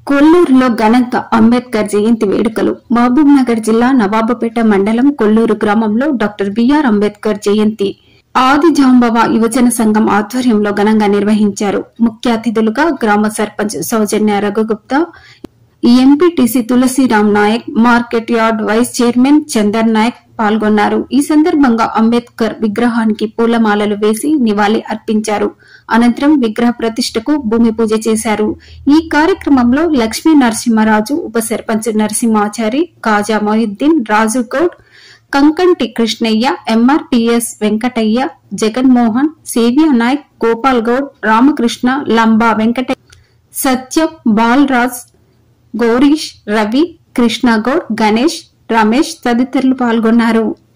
కొల్లూరులో ఘనంగా అంబేద్కర్ జయంతి వేడుకలు మహబూబ్ నగర్ జిల్లా నవాబుపేట మండలం కొల్లూరు గ్రామంలో డాక్టర్ బిఆర్ అంబేద్కర్ జయంతి ఆది జాంబవ యువజన సంఘం ఆధ్వర్యంలో ఘనంగా నిర్వహించారు ముఖ్య అతిథులుగా గ్రామ sarpanch Soujanya Raghugupta MPTC Tulasiram Naik market yard vice chairman Chander Naik పాల్గొన్నారు ఈ సందర్భంగా అంబేద్కర్ విగ్రహానికి పూలమాలలు వేసి నివాళి అర్పించారు అనంతరం విగ్రహ ప్రతిష్టకు భూమి పూజ చేశారు ఈ కార్యక్రమంలో లక్ష్మీ నరసింహరాజు ఉప సర్పంచ్ నరసింహాచారి కాజా మొహిద్దీన్ రాజు గౌడ్ కంకంటి కృష్ణయ్య ఎంఆర్పీఎస్ వెంకటయ్య జగన్మోహన్ సేవియా నాయక్ గోపాల్ గౌడ్ రామకృష్ణ లంబా వెంకట సత్యం బాలరాజ్ గౌరీష్ రవి కృష్ణగౌడ్ గణేష్ రమేష్ తదితరులు పాల్గొన్నారు